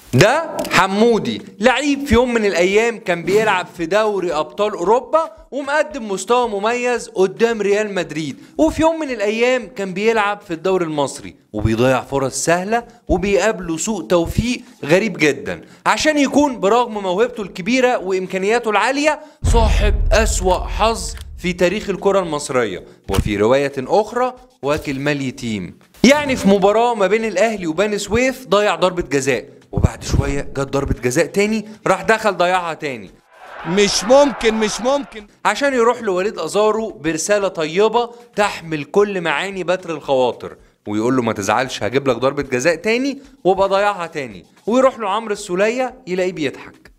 ده حمودي لعيب في يوم من الايام كان بيلعب في دوري ابطال اوروبا ومقدم مستوى مميز قدام ريال مدريد وفي يوم من الايام كان بيلعب في الدوري المصري وبيضيع فرص سهله وبيقابله سوء توفيق غريب جدا عشان يكون برغم موهبته الكبيره وامكانياته العاليه صاحب اسوا حظ في تاريخ الكرة المصرية وفي رواية أخرى واكل مال يتيم يعني في مباراة ما بين الأهلي وبني سويف ضيع ضربة جزاء وبعد شوية جت ضربة جزاء تاني راح دخل ضيعها تاني مش ممكن مش ممكن عشان يروح لوليد أزارو برسالة طيبة تحمل كل معاني بتر الخواطر ويقول له ما تزعلش هجيب لك ضربة جزاء تاني وابقى ضيعها تاني ويروح له عمرو السولية يلاقيه بيضحك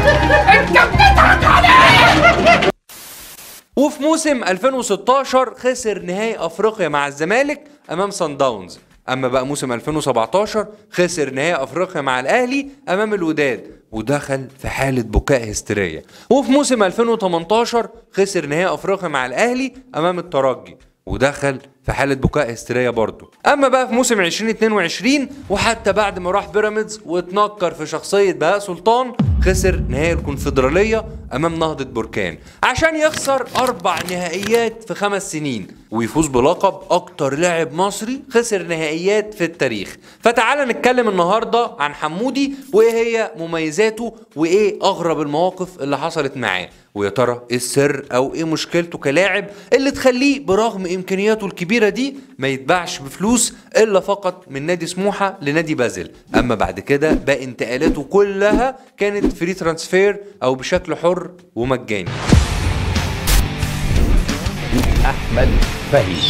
وفي موسم 2016 خسر نهائي افريقيا مع الزمالك امام سان داونز اما بقى موسم 2017 خسر نهائي افريقيا مع الاهلي امام الوداد ودخل في حالة بكاء هستيرية وفي موسم 2018 خسر نهائي افريقيا مع الاهلي امام الترجي ودخل في حالة بكاء هستيرية برضه أما بقى في موسم 2022 وحتى بعد ما راح بيراميدز واتنكر في شخصية بهاء سلطان خسر نهائي الكونفدرالية أمام نهضة بركان عشان يخسر أربع نهائيات في خمس سنين ويفوز بلقب أكتر لاعب مصري خسر نهائيات في التاريخ فتعال نتكلم النهاردة عن حمودي وإيه هي مميزاته وإيه أغرب المواقف اللي حصلت معاه ويا ترى ايه السر او ايه مشكلته كلاعب اللي تخليه برغم امكانياته الكبيره دي ما يتباعش بفلوس الا فقط من نادي سموحه لنادي بازل اما بعد كده باقي انتقالاته كلها كانت فري ترانسفير او بشكل حر ومجاني احمد فهيم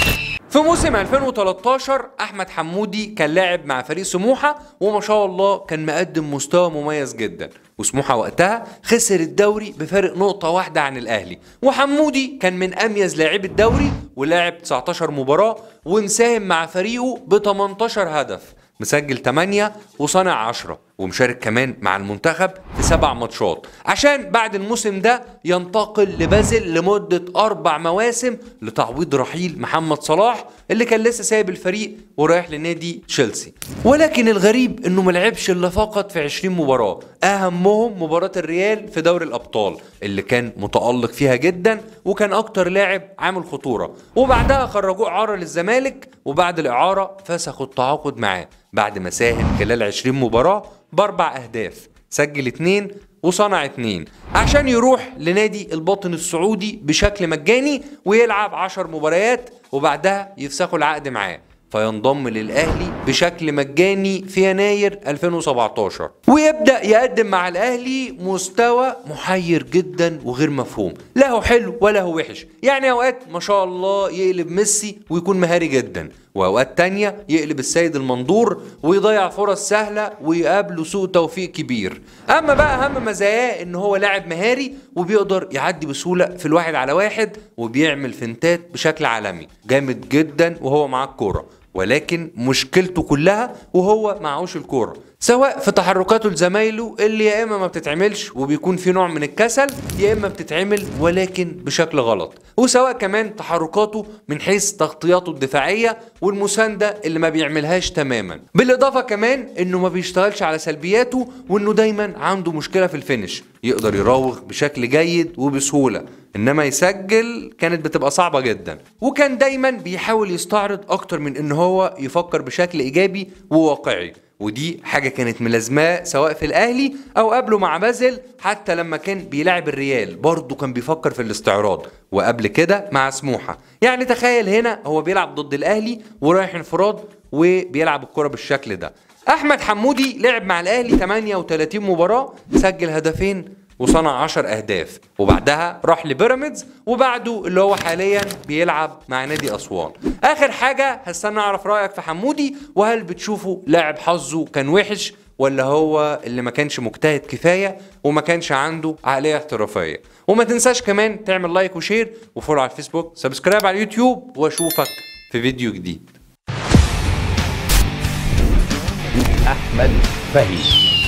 في موسم 2013 احمد حمودي كان لاعب مع فريق سموحه وما شاء الله كان مقدم مستوى مميز جدا وسموحه وقتها خسر الدوري بفارق نقطه واحده عن الاهلي وحمودي كان من اميز لاعبي الدوري ولعب 19 مباراه ومساهم مع فريقه ب 18 هدف مسجل 8 وصانع 10 ومشارك كمان مع المنتخب في سبع ماتشات عشان بعد الموسم ده ينتقل لبازل لمدة أربع مواسم لتعويض رحيل محمد صلاح اللي كان لسه سايب الفريق ورايح لنادي تشيلسي ولكن الغريب انه ما لعبش الا فقط في 20 مباراة اهمهم مباراة الريال في دوري الابطال اللي كان متألق فيها جدا وكان اكتر لاعب عامل خطورة وبعدها خرجوه اعارة للزمالك وبعد الاعارة فسخوا التعاقد معاه بعد ما ساهم خلال 20 مباراة باربع اهداف سجل اتنين وصنع اتنين عشان يروح لنادي الباطن السعودي بشكل مجاني ويلعب عشر مباريات وبعدها يفسخوا العقد معاه فينضم للاهلي بشكل مجاني في يناير 2017 ويبدا يقدم مع الاهلي مستوى محير جدا وغير مفهوم لا هو حلو ولا هو وحش يعني اوقات ما شاء الله يقلب ميسي ويكون مهاري جدا واوقات تانية يقلب السيد المنظور ويضيع فرص سهلة ويقابله سوء توفيق كبير اما بقى اهم مزاياه ان هو لاعب مهاري وبيقدر يعدي بسهولة في الواحد على واحد وبيعمل فنتات بشكل عالمي جامد جدا وهو معاه الكورة ولكن مشكلته كلها وهو معهوش الكوره سواء في تحركاته لزمايله اللي يا اما ما بتتعملش وبيكون في نوع من الكسل يا اما بتتعمل ولكن بشكل غلط وسواء كمان تحركاته من حيث تغطياته الدفاعيه والمسانده اللي ما بيعملهاش تماما بالاضافه كمان انه ما بيشتغلش على سلبياته وانه دايما عنده مشكله في الفينش يقدر يراوغ بشكل جيد وبسهوله انما يسجل كانت بتبقى صعبه جدا وكان دايما بيحاول يستعرض اكتر من ان هو يفكر بشكل ايجابي وواقعي ودي حاجة كانت ملازماه سواء في الأهلي أو قبله مع بازل حتى لما كان بيلعب الريال برضه كان بيفكر في الاستعراض وقبل كده مع سموحة يعني تخيل هنا هو بيلعب ضد الأهلي ورايح انفراد وبيلعب الكرة بالشكل ده أحمد حمودي لعب مع الأهلي 38 مباراة سجل هدفين وصنع 10 اهداف وبعدها راح لبيراميدز وبعده اللي هو حاليا بيلعب مع نادي اسوان اخر حاجه هستنى اعرف رايك في حمودي وهل بتشوفه لاعب حظه كان وحش ولا هو اللي ما كانش مجتهد كفايه وما كانش عنده عقليه احترافيه وما تنساش كمان تعمل لايك وشير وفولو على الفيسبوك سبسكرايب على اليوتيوب واشوفك في فيديو جديد احمد فهيم